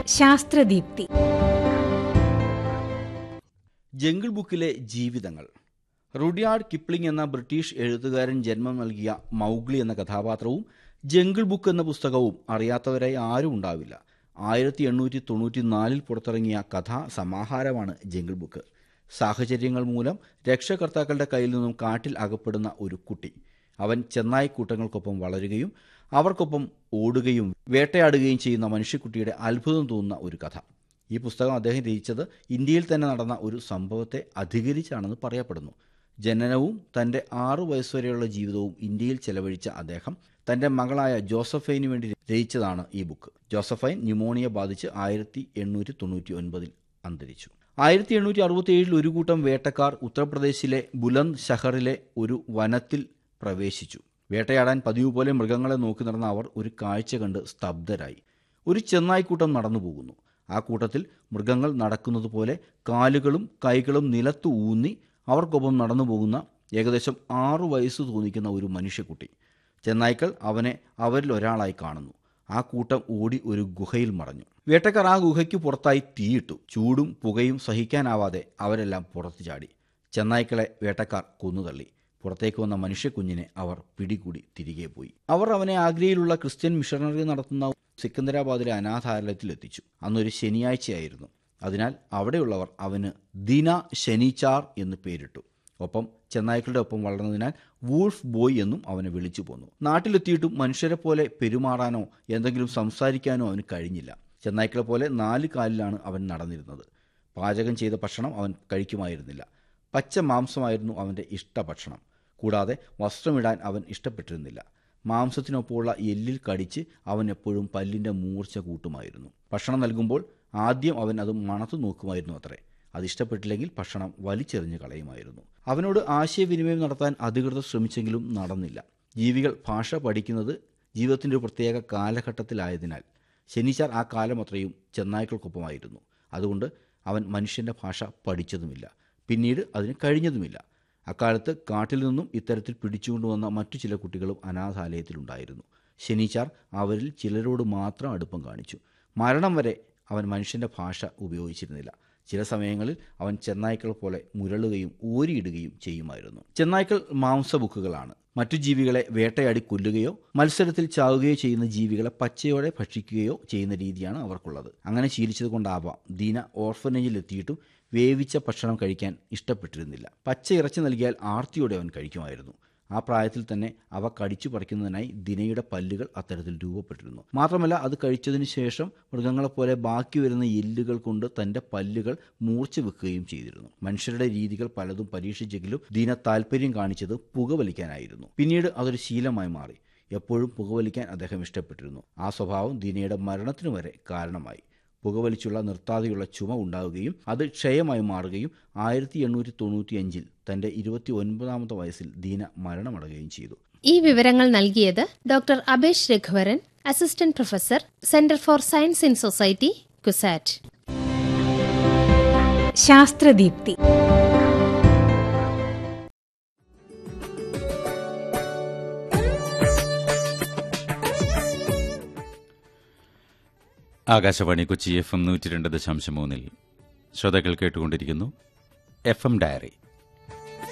ശാസ്ത്രദീപ്തി jungle ബുക്കിലെ ജീവിതങ്ങൾ Rudyard Kipling എന്ന ബ്രിട്ടീഷ് എഴുത്തുകാരൻ ജന്മം നൽകിയ മൗഗ്ലി എന്ന കഥാപാത്രവും ജംഗിൾ ബുക്ക് എന്ന പുസ്തകവും അറിയാത്തവരായി ആരും ഉണ്ടാവില്ല ആയിരത്തി എണ്ണൂറ്റി തൊണ്ണൂറ്റി നാലിൽ പുറത്തിറങ്ങിയ കഥാ സമാഹാരമാണ് ജംഗിൾ ബുക്ക് സാഹചര്യങ്ങൾ മൂലം രക്ഷകർത്താക്കളുടെ കയ്യിൽ നിന്നും കാട്ടിൽ അകപ്പെടുന്ന ഒരു കുട്ടി അവൻ ചെന്നായി കൂട്ടങ്ങൾക്കൊപ്പം വളരുകയും അവർക്കൊപ്പം ഓടുകയും വേട്ടയാടുകയും ചെയ്യുന്ന മനുഷ്യക്കുട്ടിയുടെ അത്ഭുതം തോന്നുന്ന ഒരു കഥ ഈ പുസ്തകം അദ്ദേഹം രചിച്ചത് ഇന്ത്യയിൽ തന്നെ നടന്ന ഒരു സംഭവത്തെ അധികരിച്ചാണെന്ന് പറയപ്പെടുന്നു ജനനവും തൻ്റെ ആറു വയസ്സുവരെയുള്ള ജീവിതവും ഇന്ത്യയിൽ ചെലവഴിച്ച അദ്ദേഹം തൻ്റെ മകളായ ജോസഫൈന് വേണ്ടി രചിച്ചതാണ് ഈ ബുക്ക് ജോസഫൈൻ ന്യൂമോണിയ ബാധിച്ച് ആയിരത്തി എണ്ണൂറ്റി തൊണ്ണൂറ്റി ഒൻപതിൽ അന്തരിച്ചു ആയിരത്തി എണ്ണൂറ്റി അറുപത്തി ഏഴിൽ ഒരു കൂട്ടം വേട്ടക്കാർ ഉത്തർപ്രദേശിലെ ബുലന്ദ് ഷഹറിലെ ഒരു വനത്തിൽ പ്രവേശിച്ചു വേട്ടയാടാൻ പതിവ് പോലെ മൃഗങ്ങളെ നോക്കി നടന്ന അവർ ഒരു കാഴ്ച കണ്ട് സ്തബ്ധരായി ഒരു ചെന്നായിക്കൂട്ടം നടന്നു പോകുന്നു ആ കൂട്ടത്തിൽ മൃഗങ്ങൾ നടക്കുന്നത് പോലെ കാലുകളും കൈകളും നിലത്തു ഊന്നി അവർക്കൊപ്പം നടന്നു പോകുന്ന ഏകദേശം ആറു വയസ്സ് തോന്നിക്കുന്ന ഒരു മനുഷ്യക്കുട്ടി ചെന്നായ്ക്കൾ അവനെ അവരിൽ ഒരാളായി കാണുന്നു ആ കൂട്ടം ഓടി ഒരു ഗുഹയിൽ മറഞ്ഞു വേട്ടക്കാർ ആ ഗുഹയ്ക്ക് പുറത്തായി തീയിട്ടു ചൂടും പുകയും സഹിക്കാനാവാതെ അവരെല്ലാം പുറത്തു ചാടി ചെന്നായ്ക്കളെ വേട്ടക്കാർ കൊന്നുതള്ളി പുറത്തേക്ക് വന്ന മനുഷ്യക്കുഞ്ഞിനെ അവർ പിടികൂടി തിരികെ പോയി അവർ അവനെ ആഗ്രയിലുള്ള ക്രിസ്ത്യൻ മിഷണറി നടത്തുന്ന സിക്കന്ദരാബാദിലെ അനാഥാലയത്തിൽ എത്തിച്ചു അന്നൊരു ശനിയാഴ്ചയായിരുന്നു അതിനാൽ അവിടെയുള്ളവർ അവന് ദിന ശനിച്ചാർ എന്ന് പേരിട്ടു ഒപ്പം ചെന്നായ്ക്കളുടെ ഒപ്പം വളർന്നതിനാൽ വൂൾഫ് ബോയ് എന്നും അവനെ വിളിച്ചു പോന്നു നാട്ടിലെത്തിയിട്ടും മനുഷ്യരെ പോലെ പെരുമാറാനോ എന്തെങ്കിലും സംസാരിക്കാനോ അവന് കഴിഞ്ഞില്ല ചെന്നായ്ക്കളെ പോലെ നാല് കാലിലാണ് അവൻ നടന്നിരുന്നത് പാചകം ചെയ്ത ഭക്ഷണം അവൻ കഴിക്കുമായിരുന്നില്ല പച്ച മാംസമായിരുന്നു അവൻ്റെ ഇഷ്ടഭക്ഷണം കൂടാതെ വസ്ത്രമിടാൻ അവൻ ഇഷ്ടപ്പെട്ടിരുന്നില്ല മാംസത്തിനൊപ്പമുള്ള എല്ലിൽ കടിച്ച് അവൻ എപ്പോഴും പല്ലിൻ്റെ മൂർച്ച കൂട്ടുമായിരുന്നു ഭക്ഷണം നൽകുമ്പോൾ ആദ്യം അവൻ അത് മണത്തു നോക്കുമായിരുന്നു അത്രേ അതിഷ്ടപ്പെട്ടില്ലെങ്കിൽ ഭക്ഷണം വലിച്ചെറിഞ്ഞ് കളയുമായിരുന്നു അവനോട് ആശയവിനിമയം നടത്താൻ അധികൃതർ ശ്രമിച്ചെങ്കിലും നടന്നില്ല ജീവികൾ ഭാഷ പഠിക്കുന്നത് ജീവിതത്തിൻ്റെ ഒരു പ്രത്യേക കാലഘട്ടത്തിലായതിനാൽ ശനിച്ചാർ ആ കാലം അത്രയും ചെന്നായ്ക്കൾക്കൊപ്പമായിരുന്നു അതുകൊണ്ട് അവൻ മനുഷ്യൻ്റെ ഭാഷ പഠിച്ചതുമില്ല പിന്നീട് അതിന് കഴിഞ്ഞതുമില്ല അക്കാലത്ത് കാട്ടിൽ നിന്നും ഇത്തരത്തിൽ പിടിച്ചുകൊണ്ടുവന്ന മറ്റു ചില കുട്ടികളും അനാഥാലയത്തിലുണ്ടായിരുന്നു ശനിച്ചാർ അവരിൽ ചിലരോട് മാത്രം അടുപ്പം കാണിച്ചു മരണം വരെ അവൻ മനുഷ്യൻ്റെ ഭാഷ ഉപയോഗിച്ചിരുന്നില്ല ചില സമയങ്ങളിൽ അവൻ ചെന്നായ്ക്കൾ പോലെ മുരളുകയും ഊരിയിടുകയും ചെയ്യുമായിരുന്നു ചെന്നായ്ക്കൾ മാംസബുക്കുകളാണ് മറ്റു ജീവികളെ വേട്ടയാടി കൊല്ലുകയോ മത്സരത്തിൽ ചാവുകയോ ചെയ്യുന്ന ജീവികളെ പച്ചയോടെ ഭക്ഷിക്കുകയോ ചെയ്യുന്ന രീതിയാണ് അവർക്കുള്ളത് അങ്ങനെ ശീലിച്ചത് കൊണ്ടാവാം ദീന ഓർഫനേജിൽ എത്തിയിട്ടും വേവിച്ച ഭക്ഷണം കഴിക്കാൻ ഇഷ്ടപ്പെട്ടിരുന്നില്ല പച്ച ഇറച്ചി നൽകിയാൽ ആർത്തിയോടെ അവൻ കഴിക്കുമായിരുന്നു ആ പ്രായത്തിൽ തന്നെ അവ കടിച്ചു പറിക്കുന്നതിനായി ദിനയുടെ പല്ലുകൾ അത്തരത്തിൽ രൂപപ്പെട്ടിരുന്നു മാത്രമല്ല അത് കഴിച്ചതിന് ശേഷം മൃഗങ്ങളെപ്പോലെ ബാക്കി വരുന്ന എല്ലുകൾ കൊണ്ട് തന്റെ പല്ലുകൾ മൂർച്ച വെക്കുകയും ചെയ്തിരുന്നു മനുഷ്യരുടെ രീതികൾ പലതും പരീക്ഷിച്ചെങ്കിലും ദീന താല്പര്യം കാണിച്ചത് പുകവലിക്കാനായിരുന്നു പിന്നീട് അതൊരു ശീലമായി മാറി എപ്പോഴും പുകവലിക്കാൻ അദ്ദേഹം ഇഷ്ടപ്പെട്ടിരുന്നു ആ സ്വഭാവം ദീനയുടെ മരണത്തിനു വരെ കാരണമായി പുകവലിച്ചുള്ള നിർത്താതെയുള്ള ചുമ ഉണ്ടാവുകയും അത് ക്ഷയമായി മാറുകയും ആയിരത്തി എണ്ണൂറ്റി തൊണ്ണൂറ്റിയഞ്ചിൽ തന്റെ ഇരുപത്തി ഒൻപതാമത്തെ വയസ്സിൽ ദീന മരണമടയുകയും ചെയ്തു ഈ വിവരങ്ങൾ നൽകിയത് doctor Abesh Raghuvaran assistant professor centre for science in society Cusat ശാസ്ത്രദീപ്തി ആകാശവാണി കൊച്ചി എഫ് എം നൂറ്റി രണ്ട് ദശാംശം മൂന്നിൽ ശ്രോതാക്കൾ കേട്ടുകൊണ്ടിരിക്കുന്നു എഫ് എം ഡയറി